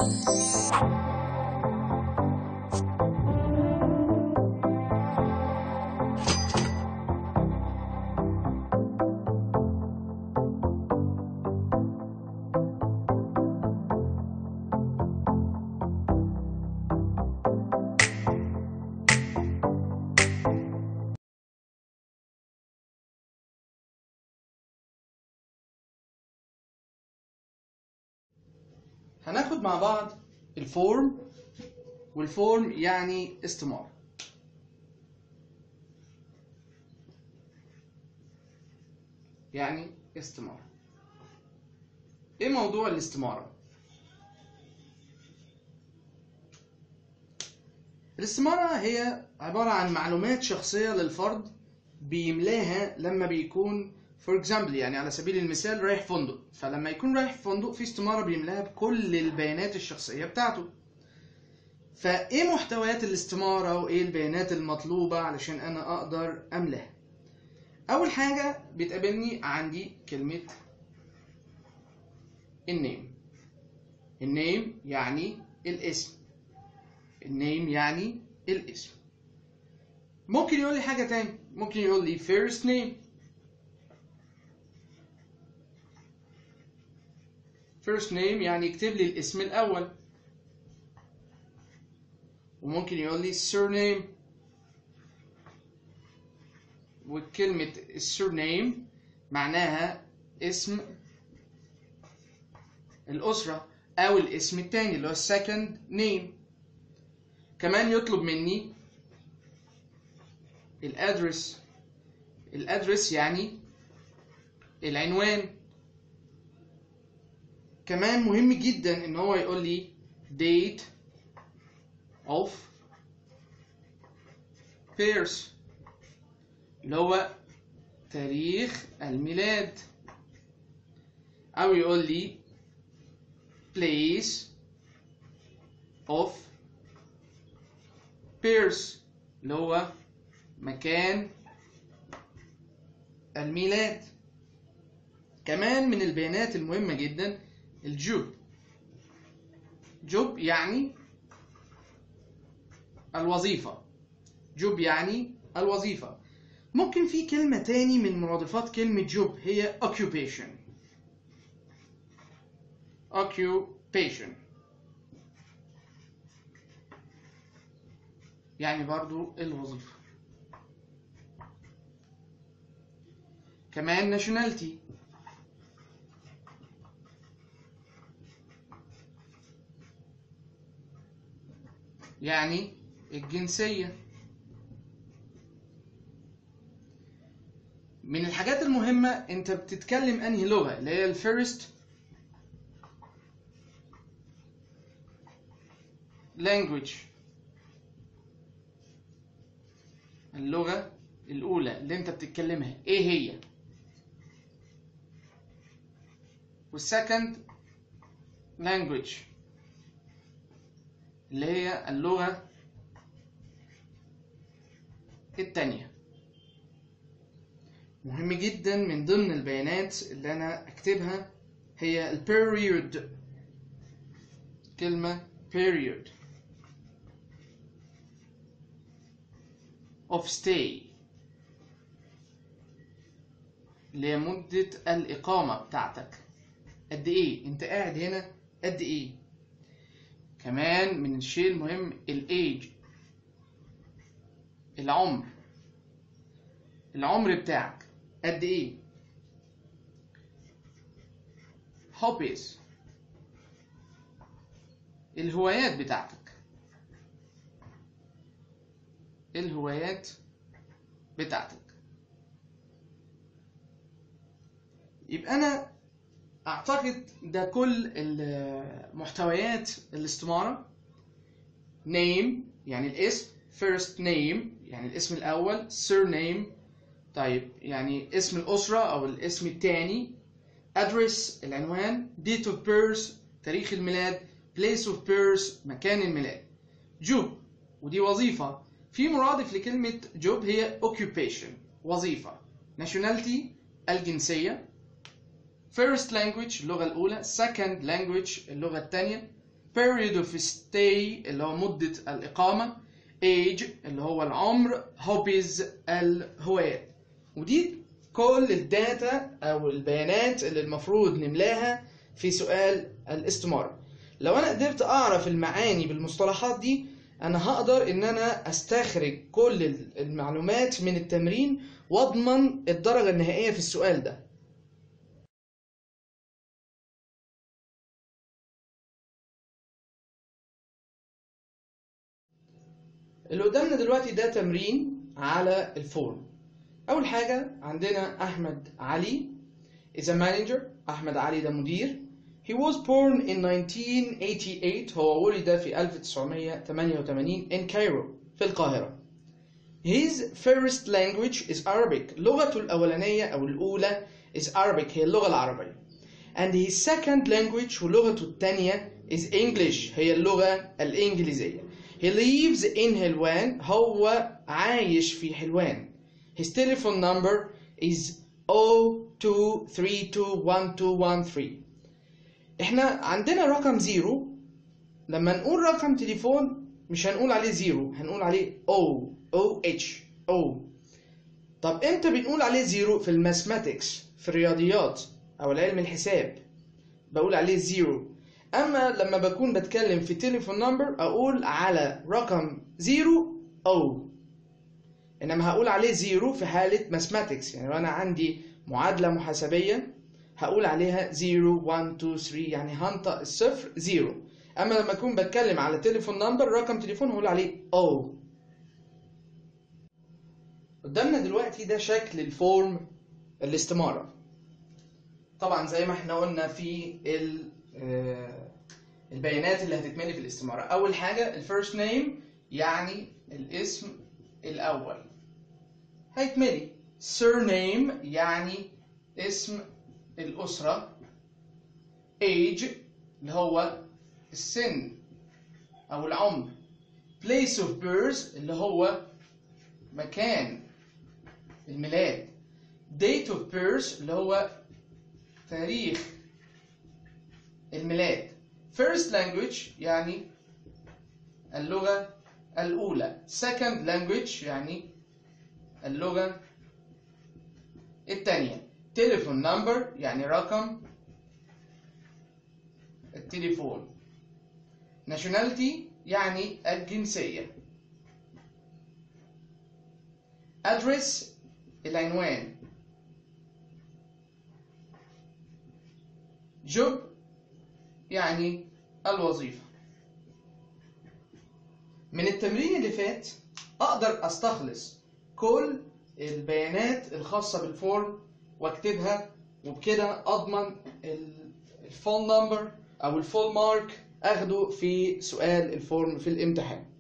هناخد مع بعض الفورم والفورم يعني استمارة يعني استمارة ايه موضوع الاستمارة الاستمارة هي عبارة عن معلومات شخصية للفرد بيملاها لما بيكون فور اكزامبل يعني على سبيل المثال رايح فندق فلما يكون رايح فندق في استمارة بيملاها بكل البيانات الشخصية بتاعته فايه محتويات الاستمارة وايه البيانات المطلوبة علشان انا اقدر املاها اول حاجة بتقابلني عندي كلمة النيم النيم يعني الاسم النيم يعني الاسم ممكن يقول لي حاجة تاني ممكن يقول لي first name first name يعني يكتب لي الاسم الأول وممكن يقول لي surname وكلمة surname معناها اسم الأسرة أو الاسم التاني اللي هو second name كمان يطلب مني الادرس الادرس يعني العنوان كمان مهم جدا ان هو يقول لي date of birth اللي هو تاريخ الميلاد او يقول لي place of birth اللي هو مكان الميلاد كمان من البيانات المهمة جدا الجوب جوب يعني الوظيفة جوب يعني الوظيفة ممكن في كلمة تاني من مرادفات كلمة جوب هي occupation occupation يعني برضو الوظيفة كمان nationality يعني الجنسية من الحاجات المهمة انت بتتكلم انهي لغة اللي هي الفيرست language اللغة الأولى اللي أنت بتتكلمها إيه هي؟ والسكند language اللي هي اللغة التانية مهم جدا من ضمن البيانات اللي أنا أكتبها هي ال period كلمة period of stay اللي هي مدة الإقامة بتاعتك قد إيه؟ أنت قاعد هنا قد إيه؟ كمان من الشيء المهم الإيج العمر العمر بتاعك قد إيه؟ hobbies الهوايات بتاعتك الهوايات بتاعتك يبقى انا اعتقد ده كل محتويات الاستمارة name يعني الاسم first name يعني الاسم الاول surname طيب يعني اسم الاسرة او الاسم الثاني address العنوان date of birth تاريخ الميلاد place of birth مكان الميلاد job ودي وظيفة في مرادف لكلمة job هي occupation وظيفة nationality الجنسية first language اللغة الأولى second language اللغة الثانية period of stay اللي هو مدة الإقامة age اللي هو العمر hobbies الهوايات ودي كل الداتا أو البيانات اللي المفروض نملاها في سؤال الاستمارة لو أنا قدرت أعرف المعاني بالمصطلحات دي أنا هقدر إن أنا أستخرج كل المعلومات من التمرين وأضمن الدرجة النهائية في السؤال ده اللي قدامنا دلوقتي ده تمرين على الفورم أول حاجة عندنا أحمد علي is a manager أحمد علي ده مدير He was born in 1988 هو ولد في 1988 in Cairo في القاهرة His first language is Arabic لغته الأولانية أو الأولى is Arabic هي اللغة العربية and his second language ولغته الثانية is English هي اللغة الإنجليزية He lives in حلوان هو عايش في حلوان His telephone number is 02321213 احنا عندنا رقم زيرو لما نقول رقم تليفون مش هنقول عليه زيرو هنقول عليه او او اتش او طب امتى بنقول عليه زيرو في الماثماتكس في الرياضيات او العلم الحساب بقول عليه زيرو اما لما بكون بتكلم في تليفون نمبر اقول على رقم زيرو او انما هقول عليه زيرو في حالة ماثماتكس يعني لو انا عندي معادلة محاسبية هقول عليها 0 1 2 3 يعني هنطق الصفر زيرو اما لما اكون بتكلم على تليفون نمبر رقم تليفون هقول عليه او قدامنا دلوقتي ده شكل الفورم الاستمارة طبعا زي ما احنا قلنا في البيانات اللي هتتملي في الاستمارة اول حاجة الفيرست نيم يعني الاسم الاول هيتملي surname يعني اسم الأسرة age اللي هو السن أو العمر place of birth اللي هو مكان الميلاد date of birth اللي هو تاريخ الميلاد first language يعني اللغة الأولى second language يعني اللغة الثانية تليفون نمبر يعني رقم التليفون nationality يعني الجنسية address العنوان job يعني الوظيفة من التمرين اللي فات أقدر أستخلص كل البيانات الخاصة بالفورم واكتبها وبكده اضمن الفول نمبر او الفول مارك اخده في سؤال الفورم في الامتحان